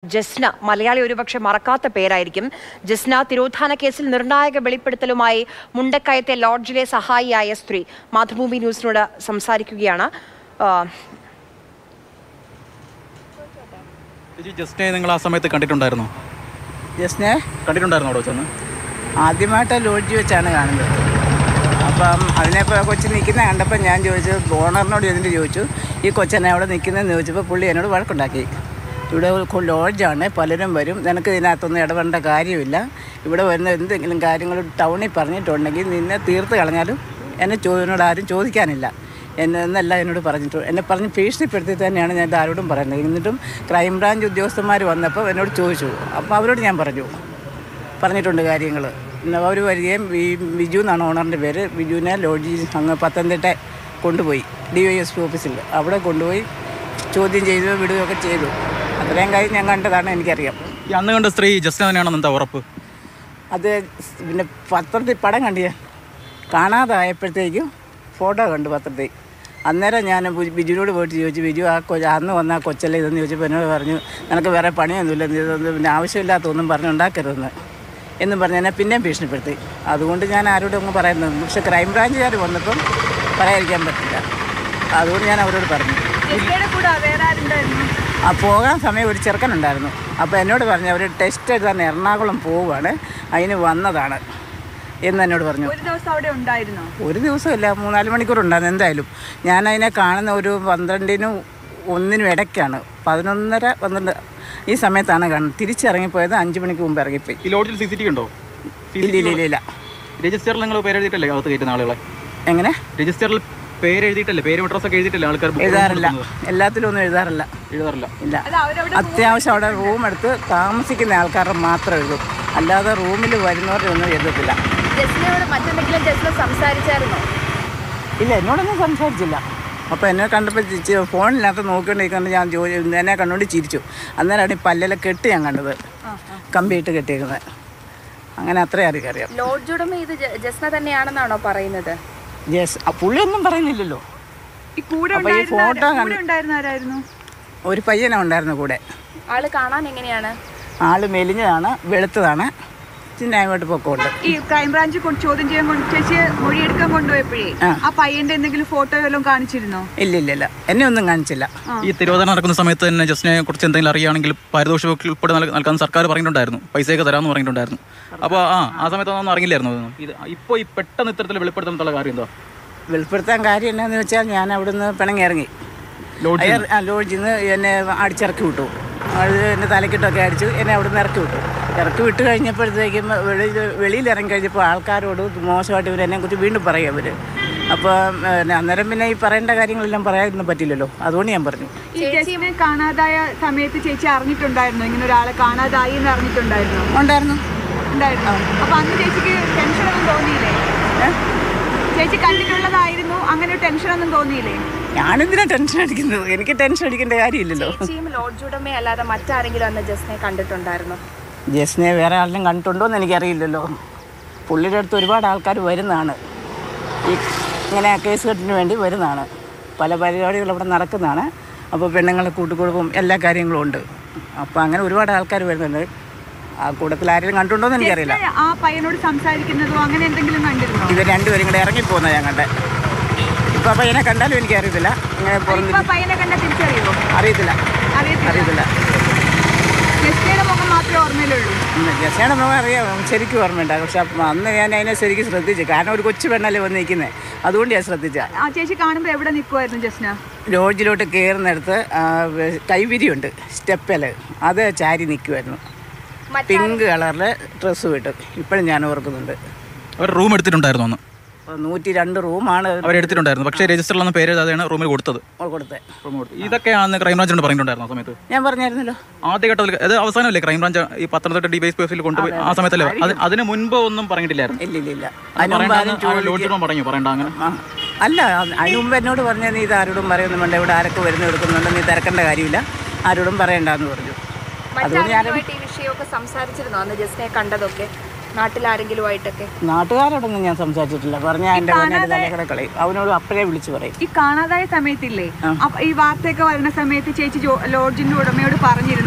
ജസ്ന മലയാളി ഒരുപക്ഷെ മറക്കാത്ത പേരായിരിക്കും ജസ്ന തിരോധാന കേസിൽ നിർണായക വെളിപ്പെടുത്തലുമായി മുണ്ടക്കയത്തെ ലോഡ്ജിലെ സഹായിയായ സ്ത്രീ മാതൃഭൂമി ന്യൂസിനോട് സംസാരിക്കുകയാണ് ആ, ചേച്ചി ജസ്റ്റിനെ നിങ്ങൾ ആ സമയത്ത് കണ്ടിട്ടുണ്ടായിരുന്നോ ജസ്നെ കണ്ടിട്ടുണ്ടായിരുന്നോ അവിടെ ചെന്ന് ആദ്യമായിട്ട് ലോഡ്ജ് വെച്ചാണ് കാണുന്നത് അപ്പം അതിനെപ്പോൾ കൊച്ചു നിൽക്കുന്ന കണ്ടപ്പോൾ ഞാൻ ചോദിച്ചു ഓണറിനോട് ചെന്നിട്ട് ചോദിച്ചു ഈ കൊച്ചനെ അവിടെ നിൽക്കുന്നതെന്ന് ചോദിച്ചപ്പോൾ പുള്ളി എന്നോട് വഴക്കുണ്ടാക്കി ഇവിടെ ഒരു കൊ- ലോഡ്ജാണ് പലരും വരും നിനക്ക് ഇതിനകത്തൊന്നും ഇടപെടേണ്ട കാര്യമില്ല ഇവിടെ വരുന്ന എന്തെങ്കിലും കാര്യങ്ങൾ ടൗണിൽ പറഞ്ഞിട്ടുണ്ടെങ്കിൽ നിന്നെ തീർത്ത് കളഞ്ഞാലും എന്നെ ചോ എന്നോട് ആരും ചോദിക്കാനില്ല എന്നെ എന്നല്ല എന്നോട് പറഞ്ഞിട്ട് എന്നെ പറഞ്ഞ് ഭീഷണിപ്പെടുത്തി തന്നെയാണ് ഞാൻ ഇത് ആരോടും പറയുന്നത് എന്നിട്ടും ക്രൈംബ്രാഞ്ച് ഉദ്യോഗസ്ഥന്മാർ വന്നപ്പോൾ എന്നോട് ചോദിച്ചു അപ്പോൾ അവരോട് ഞാൻ പറഞ്ഞു പറഞ്ഞിട്ടുണ്ട് കാര്യങ്ങൾ അവർ വരികയും ഈ ബിജു എന്നാണ് ഓണറിൻ്റെ പേര് ബിജുവിനെ ലോഡ്ജി അങ്ങ് പത്തനംതിട്ട കൊണ്ടുപോയി ഡി വൈ എസ് പി ഓഫീസിൽ അവിടെ കൊണ്ടുപോയി ചോദ്യം ചെയ്തു വിടുകയൊക്കെ ചെയ്തു അത്രയും കാര്യം ഞാൻ കണ്ടതാണ് എനിക്കറിയാം ഈ അന്ന് കണ്ട സ്ത്രീ ജസ്റ്റിന തന്നെയാണെന്ന് എന്താ ഉറപ്പ് അത് പിന്നെ പത്രത്തിൽ പടം കണ്ടു ഞാൻ കാണാതായപ്പോഴത്തേക്കും ഫോട്ടോ കണ്ടു പത്രത്തിൽ അന്നേരം ഞാൻ ബി- ബിജുവിനോട് പോയിട്ട് ചോദിച്ചു ബിജു ആ കൊ അന്ന് വന്ന ആ കൊച്ചല്ലേ ഇതെന്ന് ചോദിച്ചപ്പോൾ എന്നോട് പറഞ്ഞു നിനക്ക് വേറെ പണിയൊന്നുമില്ല നീ ഇതൊന്നും പിന്നെ ആവശ്യമില്ലാത്തൊന്നും പറഞ്ഞുണ്ടാക്കരുതെന്ന് എന്നും പറഞ്ഞ് എന്നെ പിന്നെയും ഭീഷണിപ്പെടുത്തി അതുകൊണ്ട് ഞാൻ ആരോടും ഒന്നും പറയുന്നത് പക്ഷെ ക്രൈംബ്രാഞ്ചുകാർ വന്നപ്പം പറയാതിരിക്കാൻ പറ്റില്ല അതുകൊണ്ട് ഞാൻ അവരോട് പറഞ്ഞു ആ പോകാൻ സമയം ഒരു ചെറുക്കനുണ്ടായിരുന്നു അപ്പോൾ എന്നോട് പറഞ്ഞു അവർ ടെസ്റ്റ് എഴുതാൻ എറണാകുളം പോവുകയാണ് അതിന് വന്നതാണ് എന്ന് എന്നോട് പറഞ്ഞു ഒരു ദിവസം അവിടെ ഉണ്ടായിരുന്നോ ഒരു ദിവസമില്ല മൂന്നാല് മണിക്കൂർ ഉണ്ടായിരുന്നു എന്തായാലും ഞാൻ അതിനെ കാണുന്ന ഒരു പന്ത്രണ്ടിനും ഒന്നിനും ഇടയ്ക്കാണ് പതിനൊന്നര പന്ത്രണ്ട് ഈ സമയത്താണ് കാണുന്നത് തിരിച്ചിറങ്ങിപ്പോയത് അഞ്ച് മണിക്ക് മുമ്പ് ഇറങ്ങിപ്പോയി ഈ ലോഡ്ജിൽ സി സി ടി വി ഉണ്ടോ ഇല്ല ഇല്ല ഇല്ല ഇല്ല രജിസ്റ്ററിൽ നിങ്ങൾ പേരെഴുതിയിട്ടല്ലേ അകത്ത് കയറ്റുന്ന ആളുകളെ എങ്ങനെ രജിസ്റ്ററിൽ പേരെഴുതിയിട്ടല്ലേ പേര് അഡ്രസ് ഒക്കെ എഴുതിയിട്ടല്ലേ ആൾക്കാർ book എഴുതാറില്ല കൊടുക്കുന്നത്? എല്ലാത്തിലും ഒന്നും എഴുതാറില്ല എഴുതാറില്ല ഇല്ല അല്ല അവരവിടെ അത്യാവശ്യം അവിടെ റൂം എടുത്ത് താമസിക്കുന്ന ആൾക്കാരുടെ മാത്രം എഴുതും അല്ലാതെ റൂമിൽ വരുന്നവരുടെ ഒന്നും എഴുതത്തില്ല ജസ്റ്റിനോട് മറ്റെന്തെങ്കിലും ജസ്റ്റിന് സംസാരിച്ചായിരുന്നോ ഇല്ല എന്നോടൊന്നും സംസാരിച്ചില്ല അപ്പോൾ എന്നെ കണ്ടപ്പോൾ ചി- ഫോണിനകത്ത് നോക്കിക്കൊണ്ടിരിക്കുന്നത് ഞാൻ ജോലി എന്നെ കണ്ടുകൊണ്ട് ചിരിച്ചു അന്നേരമാണ് ഈ പല്ലിലെ കെട്ട് ഞാൻ കണ്ടത് കമ്പിയിട്ട് കെട്ടിയിരിക്കുന്നത് അങ്ങനെ അത്രയും അറിയാം ലോഡ്ജ് ഉടമ ഇത് ജ- ജസ്ന തന്നെയാണെന്നാണോ പറയുന്നത് യെസ് ആ പുള്ളിയൊന്നും പറയുന്നില്ലല്ലോ ഈ കൂടെ അപ്പോൾ ഈ ഫോട്ടോ കണ്ട് ഉണ്ടായിരുന്ന ആരായിരുന്നു ഒരു പയ്യനെ ഉണ്ടായിരുന്നു കൂടെ ആള് കാണാൻ എങ്ങനെയാണ് ആൾ മെലിഞ്ഞതാണ് വെളുത്തതാണ് ചിന്നായിട്ട് പൊക്കമുണ്ട് ഈ ക്രൈംബ്രാഞ്ച് ചോദ്യം ചെയ്യാൻ കൊണ്ട് ചേച്ചിയെ മൊഴിയെടുക്കാൻ കൊണ്ടുപോയപ്പോഴേ ആ. ആ പയ്യന്റെ എന്തെങ്കിലും ഫോട്ടോ വല്ലതും കാണിച്ചിരുന്നോ ഇല്ല ഇല്ല ഇല്ല എന്നെ ഒന്നും കാണിച്ചില്ല ഈ തിരോധനം നടക്കുന്ന സമയത്ത് തന്നെ ജസ്റ്റിനെ കുറിച്ച് എന്തെങ്കിലും അറിയുകയാണെങ്കിൽ പാരിതോഷികം ഒക്കെ ഉൾപ്പെടെ നൽക- നൽകാൻ സർക്കാർ പറഞ്ഞിട്ടുണ്ടായിരുന്നു പൈസയൊക്കെ തരാമെന്ന് പറഞ്ഞിട്ടുണ്ടായിരുന്നു അപ്പോൾ ആ ആ സമയത്ത് അതൊന്നും അറിയില്ലായിരുന്നു അതൊന്നും. ഇത് ഇപ്പോൾ ഈ പെട്ടെന്ന് ഇത്തരത്തിൽ വെളിപ്പെടുത്താനുള്ള കാര്യം എന്താ വെളിപ്പെടുത്താൻ കാര്യം എന്നാന്ന് വെച്ചാൽ ഞാൻ അവിടുന്ന് പിണങ്ങി ഇറങ്ങി ലോഡ്ജിൽ അയർ ആ ലോഡ്ജിൽ നിന്ന് എന്നെ അടിച്ചിറക്കി വിട്ടു അത് എന്നെ തലക്കിട്ടൊക്കെ അടിച്ചു എന്നെ അവിടെ നിന്ന് ഇറക്കി വിട്ടു ഇറക്കി വിട്ട് കഴിഞ്ഞപ്പോഴത്തേക്കും വെളിയിൽ വെളിയിൽ ഇറങ്ങി കഴിഞ്ഞപ്പോൾ ആൾക്കാരോട് മോശമായിട്ട് ഇവർ എന്നെ കുറിച്ച് വീണ്ടും പറയും അവർ അപ്പോൾ അന്നേരം പിന്നെ ഈ പറയേണ്ട കാര്യങ്ങളെല്ലാം പറയാനൊന്നും പറ്റില്ലല്ലോ അതുകൊണ്ട് ഞാൻ പറഞ്ഞു ഈ ജസ്റ്റിനെ കാണാതായ സമയത്ത് ചേച്ചി അറിഞ്ഞിട്ടുണ്ടായിരുന്നോ ഇങ്ങനെ ഒരാളെ കാണാതായി എന്ന് അറിഞ്ഞിട്ടുണ്ടായിരുന്നോ ഉണ്ടായിരുന്നു ഉണ്ടായിരുന്നു അപ്പൊ അന്ന് ചേച്ചിക്ക് ടെൻഷനൊന്നും തോന്നിയില്ലേ ചേച്ചി കണ്ടിട്ടുള്ളതായിരുന്നു അങ്ങനെ ടെൻഷനൊന്നും തോന്നിയില്ലേ ഞാനെന്തിനാ ടെൻഷൻ അടിക്കുന്നത് എനിക്ക് ടെൻഷൻ അടിക്കേണ്ട കാര്യമില്ലല്ലോ ചേച്ചിയും ലോഡ്ജ് ഉടമയും അല്ലാതെ മറ്റാരെങ്കിലും അന്ന് ജസ്നെ കണ്ടിട്ടുണ്ടായിരുന്നോ ജസ്നെ വേറെ ആരെങ്കിലും കണ്ടിട്ടുണ്ടോ എന്ന് എനിക്കറിയില്ലല്ലോ പുള്ളിയുടെ അടുത്ത് ഒരുപാട് ആൾക്കാർ വരുന്നതാണ് ഈ ഇങ്ങനെ കേസ് കെട്ടിന് വേണ്ടി വരുന്നതാണ് പല പരിപാടികളും ഇവിടെ നടക്കുന്നതാണ് അപ്പോൾ പെണ്ണുങ്ങളെ കൂട്ടുകുടുംബം എല്ലാ കാര്യങ്ങളും ഉണ്ട് അപ്പോൾ അങ്ങനെ ഒരുപാട് ആൾക്കാർ വരുന്നുണ്ട് ആ കൂട്ടത്തിൽ ആരെങ്കിലും കണ്ടിട്ടുണ്ടോ എന്ന് എനിക്കറിയില്ല ജസ്റ്റിനെ ആ പയ്യനോട് സംസാരിക്കുന്നതോ അങ്ങനെ എന്തെങ്കിലും കണ്ടിരുന്നോ ഇവർ രണ്ടുപേരും കൂടെ ഇറങ്ങിപ്പോകുന്ന ഞാൻ കണ്ടത് ഇപ്പോൾ അപ്പോൾ ഇതിനെ കണ്ടാലും എനിക്കറിയത്തില്ല ഇങ്ങനെ ഇപ്പൊ പുറത്ത് പയ്യനെ കണ്ട തിരിച്ചറിയോ അറിയത്തില്ല അറിയത്തില്ല അറിയത്തില്ല ജസ്റ്റിയുടെ മുഖം മാത്രമേ ഓർമ്മയിലുള്ളൂ ജസയുടെ മുഖം അറിയാം ശരിക്കും ഓർമ്മയുണ്ട് പക്ഷെ അപ്പം അന്ന് ഞാൻ അതിനെ ശരിക്കും ശ്രദ്ധിച്ചു കാരണം ഒരു കൊച്ചു പെണ്ണല്ലേ വന്ന് നിൽക്കുന്നത് അതുകൊണ്ട് ഞാൻ ശ്രദ്ധിച്ച ആ ചേച്ചി കാണുമ്പോൾ എവിടെ നിൽക്കുമായിരുന്നു ജസ്ന ലോഡ്ജിലോട്ട് കയറുന്നിടത്ത് ആ, വെ- കൈവിരിയുണ്ട് സ്റ്റെപ്പിൽ അത് ചാരി നിൽക്കുമായിരുന്നു പിങ്ക് കളറിൽ ഡ്രസ്സ് വിട്ടു ഇപ്പോഴും ഞാൻ ഓർക്കുന്നുണ്ട് അവർ റൂം എടുത്തിട്ടുണ്ടായിരുന്നു അന്ന് അപ്പോൾ നൂറ്റി രണ്ട് റൂമാണ് അവരെടുത്തിട്ടുണ്ടായിരുന്നു പക്ഷേ രജിസ്റ്ററിലൊന്നും പേര് എഴുതാതെയാണ് റൂമിൽ കൊടുത്തത് കൊടുത്തത് റൂം കൊടുത്തത് ഇതൊക്കെയാണ് ക്രൈംബ്രാഞ്ചിനോട് പറഞ്ഞിട്ടുണ്ടായിരുന്നു ആ സമയത്ത് ഞാൻ പറഞ്ഞായിരുന്നല്ലോ ആദ്യഘട്ടത്തിൽ അത് അവസാനമല്ലേ ക്രൈംബ്രാഞ്ച് ഈ പത്തനംതിട്ട ഡി വൈ എസ് ഓഫീസിൽ കൊണ്ടുപോയി ആ സമയത്തല്ലേ അത് അതിന് മുൻപ് ഒന്നും പറഞ്ഞിട്ടില്ലായിരുന്നു ഇല്ല ഇല്ല ഇല്ല അത് അതിന് മുമ്പ് ആരും പറയണ്ട ലോഡ്ജിലും പറഞ്ഞു പറയണ്ട അങ്ങനെ ആ അല്ല അതിന് മുമ്പ് എന്നോട് പറഞ്ഞ നീ ഇത് ആരോടും പറയുന്നു വേണ്ട ഇവിടെ ആരൊക്കെ വരുന്നു എടുക്കുന്നുണ്ട് നീ തിരക്കേണ്ട കാര്യമില്ല ആരോടും പറയണ്ടെന്ന് പറഞ്ഞു അതുകൊണ്ട് ഞാൻ മറ്റാരെങ്കിലുമായിട്ട് ഈ വിഷയമൊക്കെ സംസാരിച്ചിരുന്നോ അന്ന് ജസ്നെ കണ്ടതൊക്കെ നാട്ടിലാരെങ്കിലുമായിട്ടൊക്കെ നാട്ടുകാരോടൊന്നും ഞാൻ സംസാരിച്ചിട്ടില്ല പറഞ്ഞ എൻ്റെ എൻ്റെ തലക്കട കളയും അവനോട് അപ്പോഴേ വിളിച്ചു പറയും ഈ കാണാതായ സമയത്തില്ലേ അപ്പൊ ഈ വാർത്തയൊക്കെ വരുന്ന സമയത്ത് ചേച്ചി ജോ- ലോഡ്ജിന്റെ ഉടമയോട് പറഞ്ഞിരുന്നു ഈ കുട്ടി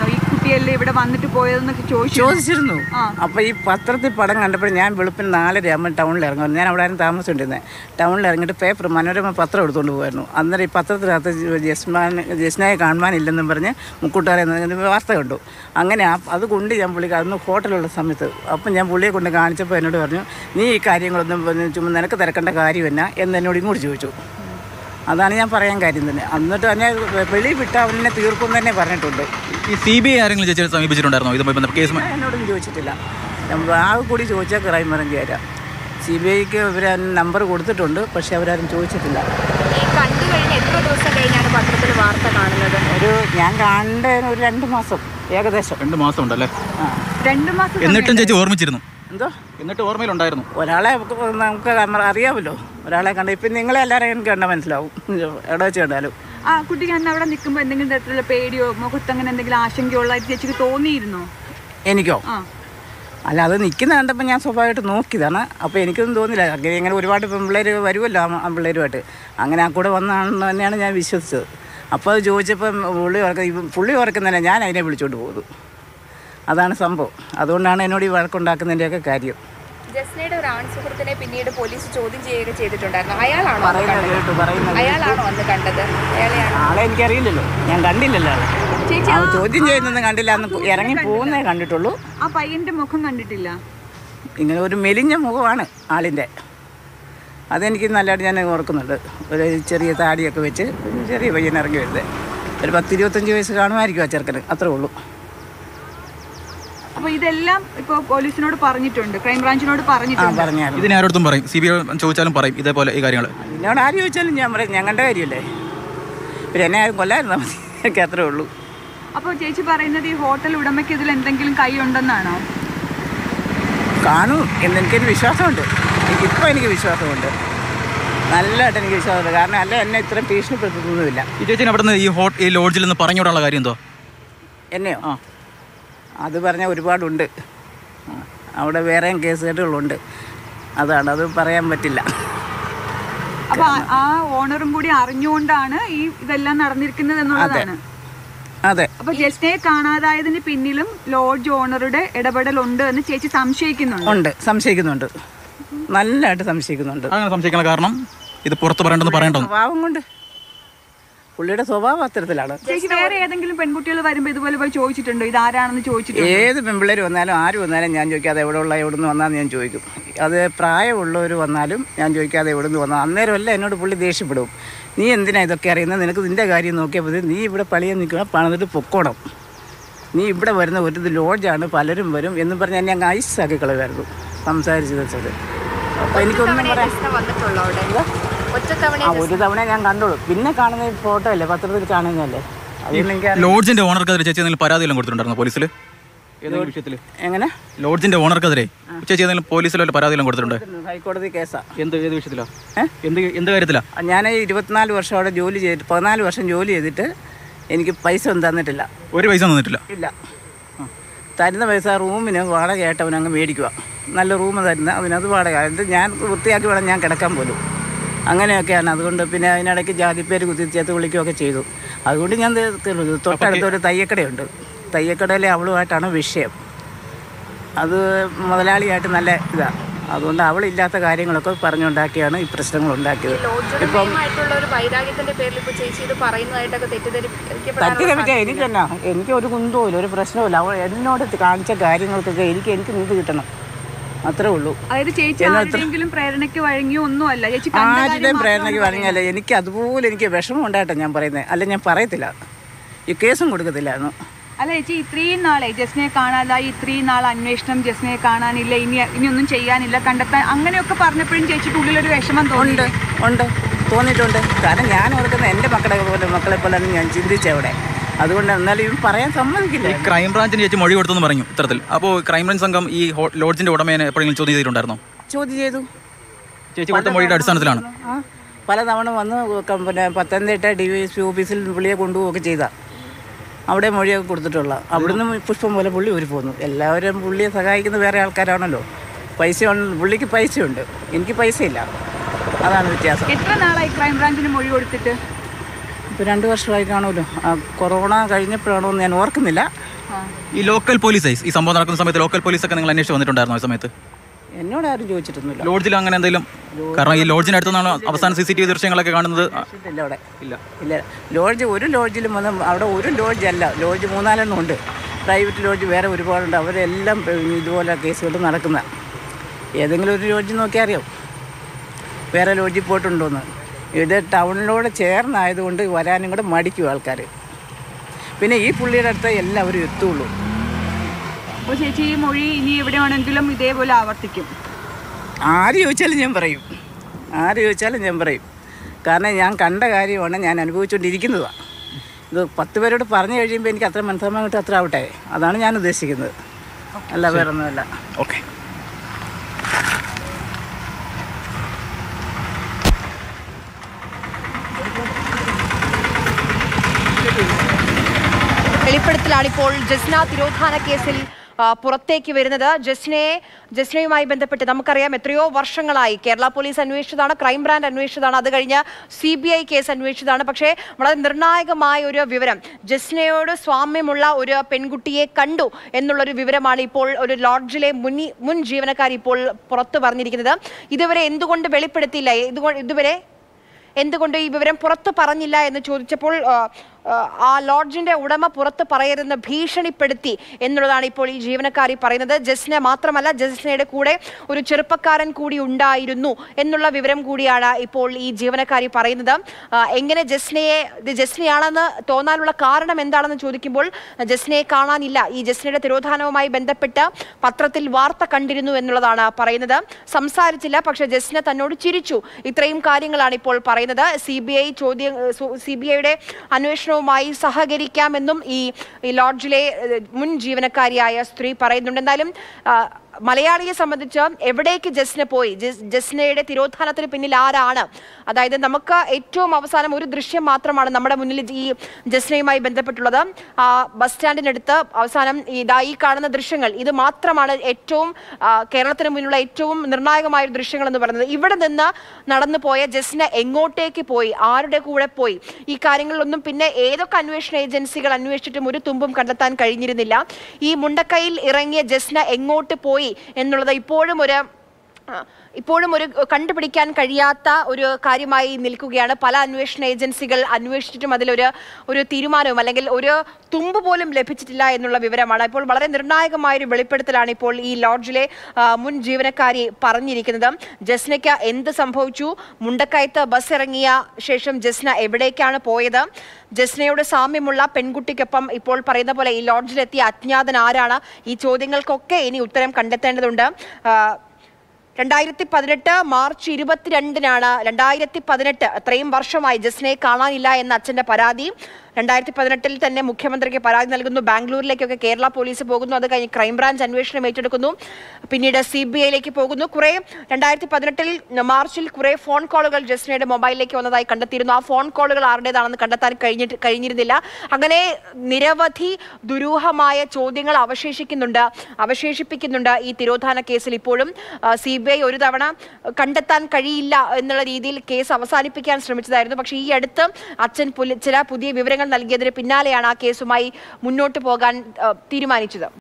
പെൺകുട്ടിയല്ലേ ഇവിടെ വന്നിട്ട് പോയതെന്നൊക്കെ ചോദിച്ചു ചോദിച്ചിരുന്നു ആ. അപ്പോൾ ഈ പത്രത്തിൽ പടം കണ്ടപ്പോൾ ഞാൻ വെളുപ്പിന് നാലര ആകുമ്പോൾ ടൗണിൽ ഇറങ്ങും ഞാൻ അവിടെ ആയിരുന്നു താമസിച്ചുകൊണ്ടിരുന്നത് ടൗണിൽ ഇറങ്ങിയിട്ട് പേപ്പർ മനോരമ പത്രം എടുത്തുകൊണ്ട് പോയിരുന്നു അന്നേരം ഈ പത്രത്തിനകത്ത് ജസ്മാൻ ജസ്നായെ കാണുവാനില്ലെന്നും പറഞ്ഞ് മുക്കൂട്ടുകാരെ വാർത്ത കണ്ടു അങ്ങനെ ആ അതുകൊണ്ട് ഞാൻ പുള്ളിക്ക് അന്ന് ഹോട്ടലുള്ള സമയത്ത് അപ്പം ഞാൻ പുള്ളിയെ കൊണ്ട് കാണിച്ചപ്പോൾ എന്നോട് പറഞ്ഞു നീ ഈ കാര്യങ്ങളൊന്നും പറഞ്ഞ് ചുമ്മാ നിനക്ക് തിരക്കേണ്ട കാര്യമെന്നാ എന്ന് എന്നോട് ഇങ്ങോട്ട് ചോദിച്ചു അതാണ് ഞാൻ പറയാൻ കാര്യം തന്നെ എന്നിട്ട് തന്നെ വെളി വിട്ട് അവനെ തീർക്കും തന്നെ പറഞ്ഞിട്ടുണ്ട് ഈ സി ബി ഐ ആരെങ്കിലും ചേച്ചിയെ സമീപിച്ചിട്ടുണ്ടായിരുന്നോ ഇതുമായി ബന്ധപ്പെട്ട കേസ് ഞാൻ എന്നോടൊന്നും ചോദിച്ചിട്ടില്ല ഞാൻ ആകെ കൂടി ചോദിച്ചാൽ ക്രൈം ബ്രാഞ്ച് തരാം സി ബി ഐക്ക് ഇവർ നമ്പർ കൊടുത്തിട്ടുണ്ട് പക്ഷെ അവരാരും ചോദിച്ചിട്ടില്ല ഈ കണ്ടു കഴിഞ്ഞ് എത്ര ദിവസം കഴിഞ്ഞാണ് പത്രത്തിൽ വാർത്ത കാണുന്നത് ഒരു ഞാൻ കണ്ട ഒരു രണ്ട് മാസം ഏകദേശം രണ്ട് മാസം ഉണ്ടല്ലേ ആ രണ്ടു മാസം എന്നിട്ടും ചേച്ചി ഓർമ്മിച്ചിരുന്നു എന്തോ എന്നിട്ട് ഓർമ്മയിലുണ്ടായിരുന്നു ഒരാളെ നമുക്ക് നമുക്ക് നമ്മ- അറിയാമല്ലോ ഒരാളെ കണ്ട ഇപ്പം നിങ്ങളെ എല്ലാവരെയും എനിക്ക് കണ്ടാൽ മനസ്സിലാവും എവിടെ വെച്ച് കണ്ടാലും ആ കുട്ടിക്ക് അന്ന് അവിടെ നിൽക്കുമ്പോൾ എന്തെങ്കിലും തരത്തിലുള്ള പേടിയോ മുഖത്ത് അങ്ങനെ എന്തെങ്കിലും ആശങ്കയുള്ളതായിട്ട് ചേച്ചിക്ക് തോന്നിയിരുന്നോ എനിക്കോ ആ അല്ല അത് നിൽക്കുന്ന കണ്ടപ്പോൾ ഞാൻ സ്വാഭാവികമായിട്ട് നോക്കിയതാണ് അപ്പോൾ എനിക്കൊന്നും തോന്നില്ല അങ്ങനെ ഇങ്ങനെ ഒരുപാട് പെൺപിള്ളേർ വരുമല്ലോ ആ ആ പിള്ളേരുമായിട്ട് അങ്ങനെ ആ കൂടെ വന്നാണെന്ന് തന്നെയാണ് ഞാൻ വിശ്വസിച്ചത് അപ്പോൾ അത് ചോദിച്ചപ്പം പുള്ളി ഓർക്ക ഇവ- പുള്ളി ഓർക്കുന്നതന്നെ ഞാൻ അതിനെ വിളിച്ചോണ്ട് പോകുന്നു അതാണ് സംഭവം അതുകൊണ്ടാണ് എന്നോട് ഈ വഴക്കുണ്ടാക്കുന്നതിൻ്റെയൊക്കെ കാര്യം ജസ്നയുടെ ഒരു ആൺ സുഹൃത്തിനെ പിന്നീട് പോലീസ് ചോദ്യം ചെയ്യുകയൊക്കെ ചെയ്തിട്ടുണ്ടായിരുന്നു അയാളാണോ അന്ന് പറയുന്നത് കണ്ടത് കേട്ടു പറയുന്നത് അയാളാണോ അന്ന് കണ്ടത് അയാളെയാണോ ആളെ എനിക്കറിയില്ലല്ലോ ഞാൻ കണ്ടില്ലല്ലോ ആളെ ചേച്ചി ആ ആ- ചോദ്യം ചെയ്യുന്നൊന്നും കണ്ടില്ല അന്ന് ഇറങ്ങി പോകുന്നേ കണ്ടിട്ടുള്ളൂ ആ പയ്യന്റെ മുഖം കണ്ടിട്ടില്ല ഇങ്ങനെ ഒരു മെലിഞ്ഞ മുഖമാണ് ആളിൻ്റെ അതെനിക്ക് നല്ലതായിട്ട് ഞാൻ ഓർക്കുന്നുണ്ട് ഒരു ചെറിയ താടിയൊക്കെ വെച്ച് ഒരു ചെറിയ പയ്യൻ ഇറങ്ങി വരുന്നത് ഒരു പത്ത് ഇരുപത്തഞ്ച് വയസ്സ് കാണുമായിരിക്കും ആ ചെറുക്കന് അത്രേ ഉള്ളൂ അപ്പൊ ഇതെല്ലാം ഇപ്പൊ പോലീസിനോട് പറഞ്ഞിട്ടുണ്ട് ക്രൈംബ്രാഞ്ചിനോട് ആ പറഞ്ഞിട്ടുണ്ട് പറഞ്ഞായിരുന്നു ഇതിന് ആരോടത്തും പറയും സി ബി ഐ ചോദിച്ചാലും പറയും ഇതേപോലെ ഈ കാര്യങ്ങൾ എന്നോട് ആര് ചോദിച്ചാലും ഞാൻ പറയും ഞങ്ങളുടെ കാര്യമല്ലേ പിന്നെ എന്നെ ആരും കൊല്ലായിരുന്നാൽ മതി എനിക്ക് അത്രേ ഉള്ളൂ അപ്പൊ ചേച്ചി പറയുന്നത് ഈ ഹോട്ടൽ ഉടമയ്ക്ക് ഇതിൽ എന്തെങ്കിലും കൈ ഉണ്ടെന്നാണോ കാണും എന്ന് എനിക്കൊരു വിശ്വാസമുണ്ട് ഇപ്പോൾ എനിക്ക് വിശ്വാസമുണ്ട് നല്ലതായിട്ട് എനിക്ക് വിശ്വാസമുണ്ട് കാരണം അല്ല എന്നെ ഇത്രയും ഭീഷണിപ്പെടുത്തുന്നതുമില്ല ഈ ചേച്ചിന് അവിടെ നിന്ന് ഈ ഹോട്ട് ഈ ലോഡ്ജിൽ നിന്ന് പറഞ്ഞു വിടാനുള്ള കാര്യം എന്തോ എന്നെയോ ആ അത് പറഞ്ഞാൽ ഒരുപാടുണ്ട് ആ, അവിടെ വേറെയും കേസ് കെട്ടുകളുണ്ട് അതാണ് അത് പറയാൻ പറ്റില്ല അപ്പൊ ആ- ആ ഓണറും കൂടി അറിഞ്ഞുകൊണ്ടാണ് ഈ ഇതെല്ലാം നടന്നിരിക്കുന്നത് എന്നുള്ളതാണ് അതെ അപ്പൊ ജസ്നയെ കാണാതായതിന് പിന്നിലും ലോഡ്ജ് ഓണറുടെ ഇടപെടലുണ്ട് എന്ന് ചേച്ചി സംശയിക്കുന്നുണ്ട് ഉണ്ട് സംശയിക്കുന്നുണ്ട് നല്ലതായിട്ട് സംശയിക്കുന്നുണ്ട് അങ്ങനെ സംശയിക്കാനുള്ള കാരണം ഇത് പുറത്ത് പറയണ്ടെന്ന് പറയണ്ടെന്ന് സ്വഭാവം കൊണ്ട് പുള്ളിയുടെ സ്വഭാവം അത്തരത്തിലാണ് ചേച്ചി വേറെ ഏതെങ്കിലും പെൺകുട്ടികൾ വരുമ്പോ ഇതുപോലെ പോയി ചോദിച്ചിട്ടുണ്ടോ ഇത് ആരാണെന്ന് ചോദിച്ചിട്ടുണ്ടോ ഏത് പെൺപിള്ളേർ വന്നാലും ആര് വന്നാലും ഞാൻ ചോദിക്കാതെ എവിടെ ഉള്ള എവിടെ നിന്ന് വന്നാന്ന് ഞാൻ ചോദിക്കും അത് പ്രായമുള്ളവർ വന്നാലും ഞാൻ ചോദിക്കാതെ എവിടെ നിന്ന് വന്നാൽ അന്നേരമല്ല എന്നോട് പുള്ളി ദേഷ്യപ്പെടും നീ എന്തിനാ ഇതൊക്കെ അറിയുന്നത് നിനക്ക് നിൻ്റെ കാര്യം നോക്കിയാൽ മതി നീ ഇവിടെ പളിയെ നിൽക്കണം പണിതിട്ട് പൊക്കോണം നീ ഇവിടെ വരുന്ന ഒരു ഇത് ലോഡ്ജാണ് പലരും വരും എന്ന് പറഞ്ഞ് എന്നെ അങ്ങ് ഐസാക്കി കളയുമായിരുന്നു സംസാരിച്ച് വെച്ചത് അപ്പോൾ എനിക്കൊന്നും ഒറ്റത്തവണയെ പറയാൻ ജസ്ന വന്നിട്ടുള്ളൂ അവിടെ ഒറ്റത്തവണ ആ ഒരു തവണ ഞാൻ കണ്ടോളൂ പിന്നെ കാണുന്ന ഈ ഫോട്ടോ അല്ലേ പത്രത്തിൽ കാണുന്നതല്ലേ അതുകൊണ്ട് എനിക്ക് ലോഡ്ജിന്റെ ഓണർക്കെതിരെ ചേച്ചി എന്തെങ്കിലും പരാതി എല്ലാം കൊടുത്തിട്ടുണ്ടായിരുന്നു പോലീസിൽ ഏതെങ്കിലും വിഷയത്തിൽ എങ്ങനെ ലോഡ്ജിന്റെ ഓണർക്കെതിരെ ചേച്ചി ഏതെങ്കിലും പോലീസിൽ വല്ല പരാതി എല്ലാം കൊടുത്തിട്ടുണ്ട് ഹൈക്കോടതി കേസാ എന്ത് ഏത് വിഷയത്തിലാ ഏ? എന്ത് എന്ത് കാര്യത്തിലാ ഞാൻ ഇരുപത്തിനാല് വർഷം അവിടെ ജോലി ചെയ്തിട്ട് പതിനാല് വർഷം ജോലി ചെയ്തിട്ട് എനിക്ക് പൈസ ഒന്നും തന്നിട്ടില്ല ഒരു പൈസ തന്നിട്ടില്ല ഇല്ല തരുന്ന പൈസ റൂമിന് വാടകയായിട്ട് അവൻ അങ്ങ് മേടിക്കുക നല്ല റൂം തരുന്ന അവനത് വാടക എന്നിട്ട് ഞാൻ വൃത്തിയാക്കി വേണം ഞാൻ കിടക്കാൻ പോലും അങ്ങനെയൊക്കെയാണ് അതുകൊണ്ട് പിന്നെ അതിനിടയ്ക്ക് ജാതിപ്പേര് കുത്തിച്ചേർത്ത് വിളിക്കുകയൊക്കെ ചെയ്തു അതുകൊണ്ട് ഞാൻ തീർത്തുള്ളൂ തൊട്ടടുത്ത് ഒരു തയ്യക്കടയുണ്ട് തയ്യക്കടയിലെ അവളുമായിട്ടാണ് വിഷയം അത് മുതലാളിയായിട്ട് നല്ല ഇതാണ് അതുകൊണ്ട് അവളില്ലാത്ത കാര്യങ്ങളൊക്കെ പറഞ്ഞുണ്ടാക്കിയാണ് ഈ പ്രശ്നങ്ങൾ ഉണ്ടാക്കിയത് ലോഡ്ജുടമയുമായിട്ടുള്ള ഒരു വൈരാഗ്യത്തിന്റെ പേരിൽ ഇപ്പൊ ചേച്ചി ഇത് പറയുന്നതായിട്ടൊക്കെ തെറ്റിദ്ധരിക്കപ്പെടാനുള്ള തട്ടിക്കപ്പിച്ച എനിക്കെന്നാ എനിക്ക് ഒരു കുന്തവുമില്ല ഒരു പ്രശ്നവുമില്ല അവൾ എന്നോട് കാണിച്ച കാര്യങ്ങൾക്കൊക്കെ എനിക്ക് എനിക്ക് നീതി കിട്ടണം അത്രേ ഉള്ളൂ അതായത് ചേച്ചി ആരുടെയെങ്കിലും പ്രേരണയ്ക്ക് വഴങ്ങിയോ ഒന്നുമല്ല ചേച്ചി കണ്ട കാര്യം ആരുടെയും മാത്രമാണ് പ്രേരണയ്ക്ക് പറഞ്ഞല്ല എനിക്ക് അതുപോലെ എനിക്ക് വിഷമം ഉണ്ടായിട്ടാണ് ഞാൻ പറയുന്നത് അല്ല ഞാൻ പറയത്തില്ല ഈ കേസും കൊടുക്കത്തില്ലായിരുന്നു അല്ല ചേച്ചി ഇത്രയും നാളെ ജസ്നയെ കാണാതായി ഇത്രയും നാൾ അന്വേഷണം ജസ്നയെ കാണാനില്ല ഇനി ഇനിയൊന്നും ചെയ്യാനില്ല കണ്ടെത്താൻ അങ്ങനെയൊക്കെ പറഞ്ഞപ്പോഴും ചേച്ചിക്ക് ഉള്ളിലൊരു വിഷമം തോന്നുന്നുണ്ട് ഉണ്ട് തോന്നിയിട്ടുണ്ട് കാരണം ഞാൻ ഓർക്കുന്ന എൻ്റെ മക്കളെ പോലെ മക്കളെ പോലെയാണ് ഞാൻ ചിന്തിച്ചവിടെ അതുകൊണ്ട് എന്നാലും ഇവൻ പറയാൻ സമ്മതിക്കില്ല ഈ ക്രൈംബ്രാഞ്ചിന് ചേച്ചി മൊഴി കൊടുത്തെന്ന് പറഞ്ഞു ഇത്തരത്തിൽ അപ്പോൾ ക്രൈംബ്രാഞ്ച് സംഘം ഈ ഹോ- ലോഡ്ജിന്റെ ഉടമേനെ എപ്പോഴെങ്കിലും ചോദ്യം ചെയ്തിട്ടുണ്ടായിരുന്നോ ചോദ്യം ചെയ്തു ചേച്ചി കൊടുത്ത മൊഴിയുടെ അടിസ്ഥാനത്തിലാണ് ആ പലതവണ വന്ന് ക- പിന്നെ Pathanamthitta D Y S P ഓഫീസിൽ പുള്ളിയെ കൊണ്ടുപോവുകയൊക്കെ ചെയ്ത അവിടെ മൊഴിയൊക്കെ കൊടുത്തിട്ടുള്ള അവിടുന്ന് പുഷ്പം പോലെ പുള്ളി ഊരി പോന്നു എല്ലാവരും പുള്ളിയെ സഹായിക്കുന്ന വേറെ ആൾക്കാരാണല്ലോ പൈസ ഉണ്ട് പുള്ളിക്ക് പൈസയുണ്ട് എനിക്ക് പൈസയില്ല അതാണ് വ്യത്യാസം എത്ര നാളായി ക്രൈംബ്രാഞ്ചിന് മൊഴി കൊടുത്തിട്ട് ഇപ്പോൾ രണ്ട് വർഷമായി കാണുമല്ലോ ആ കൊറോണ കഴിഞ്ഞപ്പോഴാണോ എന്ന് ഞാൻ ഓർക്കുന്നില്ല ഈ ലോക്കൽ പോലീസ് ഈ സംഭവം നടക്കുന്ന സമയത്ത് ലോക്കൽ പോലീസൊക്കെ നിങ്ങൾ അന്വേഷിച്ച് വന്നിട്ടുണ്ടായിരുന്നു ആ സമയത്ത് എന്നോട് ആരും ചോദിച്ചിട്ടൊന്നുമില്ല ലോഡ്ജിൽ അങ്ങനെ എന്തെങ്കിലും കാരണം ഈ ലോഡ്ജിനടുത്തുനിന്നാണ് അവസാന സി സി ടി വി ദൃശ്യങ്ങളൊക്കെ കാണുന്നത് ആ, ഇല്ല അവിടെ ഇല്ല ഇല്ല ലോഡ്ജ് ഒരു ലോഡ്ജിലും വന്ന് അവിടെ ഒരു ലോഡ്ജ് അല്ല ലോഡ്ജ് മൂന്നാലെണ്ണം ഉണ്ട് പ്രൈവറ്റ് ലോഡ്ജ് വേറെ ഒരുപാടുണ്ട് അവരെല്ലാം ഇതുപോലെ കേസുകൾ നടക്കുന്ന ഏതെങ്കിലും ഒരു ലോഡ്ജ് നോക്കിയാൽ അറിയാം വേറെ ലോഡ്ജിൽ പോയിട്ടുണ്ടോന്ന് ഇത് ടൗണിനോട് ചേർന്നായതുകൊണ്ട് വരാനും കൂടെ മടിക്കും ആൾക്കാർ പിന്നെ ഈ പുള്ളിയുടെ അടുത്ത് എല്ലാവരും എത്തുള്ളൂ അപ്പോൾ ചേച്ചി ഈ മൊഴി ഇനി എവിടെ വേണമെങ്കിലും ഇതേപോലെ ആവർത്തിക്കും ആര് ചോദിച്ചാലും ഞാൻ പറയും ആര് ചോദിച്ചാലും ഞാൻ പറയും കാരണം ഞാൻ കണ്ട കാര്യമാണ് ഞാൻ അനുഭവിച്ചുകൊണ്ടിരിക്കുന്നതാണ് ഇത് പത്ത് പേരോട് പറഞ്ഞു കഴിയുമ്പോൾ എനിക്ക് അത്ര മനസ്സമാൻ കിട്ടും അത്ര ആവട്ടെ അതാണ് ഞാൻ ഉദ്ദേശിക്കുന്നത് അല്ല വേറെ ഒന്നുമല്ല ഓക്കെ വെളിപ്പെടുത്തലാണ് ഇപ്പോൾ ജസ്ന തിരോധാന കേസിൽ ആ, പുറത്തേക്ക് വരുന്നത് ജസ്നയെ ജസ്നയുമായി ബന്ധപ്പെട്ട് നമുക്കറിയാം എത്രയോ വർഷങ്ങളായി കേരള പോലീസ് അന്വേഷിച്ചതാണ് ക്രൈംബ്രാഞ്ച് അന്വേഷിച്ചതാണ് അത് കഴിഞ്ഞ് സി ബി ഐ കേസ് അന്വേഷിച്ചതാണ് പക്ഷേ വളരെ നിർണായകമായ ഒരു വിവരം ജസ്നയോട് സ്വാമ്യമുള്ള ഒരു പെൺകുട്ടിയെ കണ്ടു എന്നുള്ളൊരു വിവരമാണ് ഇപ്പോൾ ഒരു ലോഡ്ജിലെ മുൻ മുൻ ജീവനക്കാർ ഇപ്പോൾ പുറത്തു പറഞ്ഞിരിക്കുന്നത് ഇതുവരെ എന്തുകൊണ്ട് വെളിപ്പെടുത്തിയില്ല ഇതുകൊണ്ട് ഇതുവരെ എന്തുകൊണ്ട് ഈ വിവരം പുറത്ത് പറഞ്ഞില്ല എന്ന് ചോദിച്ചപ്പോൾ ആ, ആ, ആ ലോഡ്ജിന്റെ ഉടമ പുറത്ത് പറയരുതെന്ന് ഭീഷണിപ്പെടുത്തി എന്നുള്ളതാണ് ഇപ്പോൾ ഈ ജീവനക്കാരി പറയുന്നത് ജസ്ന മാത്രമല്ല ജസ്നയുടെ കൂടെ ഒരു ചെറുപ്പക്കാരൻ കൂടി ഉണ്ടായിരുന്നു എന്നുള്ള വിവരം കൂടിയാണ് ഇപ്പോൾ ഈ ജീവനക്കാരി പറയുന്നത് ആ, എങ്ങനെ ജസ്നയെ ഇത് ജസ്നയാണെന്ന് തോന്നാനുള്ള കാരണം എന്താണെന്ന് ചോദിക്കുമ്പോൾ ജസ്നയെ കാണാനില്ല ഈ ജസ്നയുടെ തിരോധാനവുമായി ബന്ധപ്പെട്ട് പത്രത്തിൽ വാർത്ത കണ്ടിരുന്നു എന്നുള്ളതാണ് പറയുന്നത് സംസാരിച്ചില്ല പക്ഷെ ജസ്ന തന്നോട് ചിരിച്ചു ഇത്രയും കാര്യങ്ങളാണ് ഇപ്പോൾ പറയുന്നത് സി ബി ഐ ചോദ്യം സി ബി ഐയുടെ അന്വേഷണവുമായി സഹകരിക്കാമെന്നും ഈ ഈ ലോഡ്ജിലെ ഏഹ്, മുൻ ജീവനക്കാരിയായ സ്ത്രീ പറയുന്നുണ്ട് എന്തായാലും ആ, മലയാളിയെ സംബന്ധിച്ച് എവിടേക്ക് ജസ്ന പോയി ജസ്- ജസ്നയുടെ തിരോധാനത്തിന് പിന്നിൽ ആരാണ് അതായത് നമുക്ക് ഏറ്റവും അവസാനം ഒരു ദൃശ്യം മാത്രമാണ് നമ്മുടെ മുന്നിൽ ഈ ജസ്നയുമായി ബന്ധപ്പെട്ടുള്ളത് ആ ബസ് സ്റ്റാൻഡിനടുത്ത് അവസാനം ഇതാ ഈ കാണുന്ന ദൃശ്യങ്ങൾ ഇത് മാത്രമാണ് ഏറ്റവും ആ, കേരളത്തിന് മുന്നിലുള്ള ഏറ്റവും നിർണായകമായ ഒരു ദൃശ്യങ്ങൾ എന്ന് പറയുന്നത് ഇവിടെ നിന്ന് നടന്നു പോയ ജസ്ന എങ്ങോട്ടേക്ക് പോയി ആരുടെ കൂടെ പോയി ഈ കാര്യങ്ങളിലൊന്നും പിന്നെ ഏതൊക്കെ അന്വേഷണ ഏജൻസികൾ അന്വേഷിച്ചിട്ടും ഒരു തുമ്പും കണ്ടെത്താൻ കഴിഞ്ഞിരുന്നില്ല ഈ മുണ്ടക്കൈയിൽ ഇറങ്ങിയ ജസ്ന എങ്ങോട്ട് പോയി എന്നുള്ളത് ഇപ്പോഴും ഒരു ആ, ഇപ്പോഴും ഒരു കണ്ടുപിടിക്കാൻ കഴിയാത്ത ഒരു കാര്യമായി നിൽക്കുകയാണ് പല അന്വേഷണ ഏജൻസികൾ അന്വേഷിച്ചിട്ടും അതിലൊരു ഒരു തീരുമാനവും അല്ലെങ്കിൽ ഒരു തുമ്പ് പോലും ലഭിച്ചിട്ടില്ല എന്നുള്ള വിവരമാണ് ഇപ്പോൾ വളരെ നിർണായകമായ ഒരു വെളിപ്പെടുത്തലാണ് ഇപ്പോൾ ഈ ലോഡ്ജിലെ ആ, മുൻ ജീവനക്കാരി പറഞ്ഞിരിക്കുന്നത് ജസ്നയ്ക്ക് എന്ത് സംഭവിച്ചു മുണ്ടക്കയത്ത് ബസ് ഇറങ്ങിയ ശേഷം ജസ്ന എവിടേക്കാണ് പോയത് ജസ്നയോട് സാമ്യമുള്ള പെൺകുട്ടിക്കൊപ്പം ഇപ്പോൾ പറയുന്ന പോലെ ഈ ലോഡ്ജിലെത്തിയ അജ്ഞാതൻ ആരാണ് ഈ ചോദ്യങ്ങൾക്കൊക്കെ ഇനി ഉത്തരം കണ്ടെത്തേണ്ടതുണ്ട് ആ, രണ്ടായിരത്തി പതിനെട്ട് മാർച്ച് ഇരുപത്തിരണ്ടിനാണ് രണ്ടായിരത്തി പതിനെട്ട് അത്രയും വർഷമായി ജസ്നയെ കാണാനില്ല എന്ന അച്ഛന്റെ പരാതി രണ്ടായിരത്തി പതിനെട്ടിൽ തന്നെ മുഖ്യമന്ത്രിക്ക് പരാതി നൽകുന്നു ബാംഗ്ലൂരിലേക്കൊക്കെ കേരള പോലീസ് പോകുന്നു അത് കഴിഞ്ഞ് ക്രൈംബ്രാഞ്ച് അന്വേഷണം ഏറ്റെടുക്കുന്നു പിന്നീട് സി ബി ഐയിലേക്ക് പോകുന്നു കുറെ രണ്ടായിരത്തി പതിനെട്ടിൽ മാർച്ചിൽ കുറെ ഫോൺ കോളുകൾ ജസ്നയുടെ മൊബൈലിലേക്ക് വന്നതായി കണ്ടെത്തിയിരുന്നു ആ ഫോൺ കോളുകൾ ആരുടേതാണെന്ന് കണ്ടെത്താൻ കഴിഞ്ഞിട്ട് കഴിഞ്ഞിരുന്നില്ല അങ്ങനെ നിരവധി ദുരൂഹമായ ചോദ്യങ്ങൾ അവശേഷിക്കുന്നുണ്ട് അവശേഷിപ്പിക്കുന്നുണ്ട് ഈ തിരോധാന കേസിൽ ഇപ്പോഴും സി ബി ഐ ഒരു തവണ കണ്ടെത്താൻ കഴിയില്ല എന്നുള്ള രീതിയിൽ കേസ് അവസാനിപ്പിക്കാൻ ശ്രമിച്ചതായിരുന്നു പക്ഷേ ഈ അടുത്ത് അച്ഛൻ പുലി- ചില പുതിയ വിവരങ്ങൾ നൽകിയതിന് പിന്നാലെയാണ് ആ കേസുമായി മുന്നോട്ട് പോകാൻ ആ, തീരുമാനിച്ചത്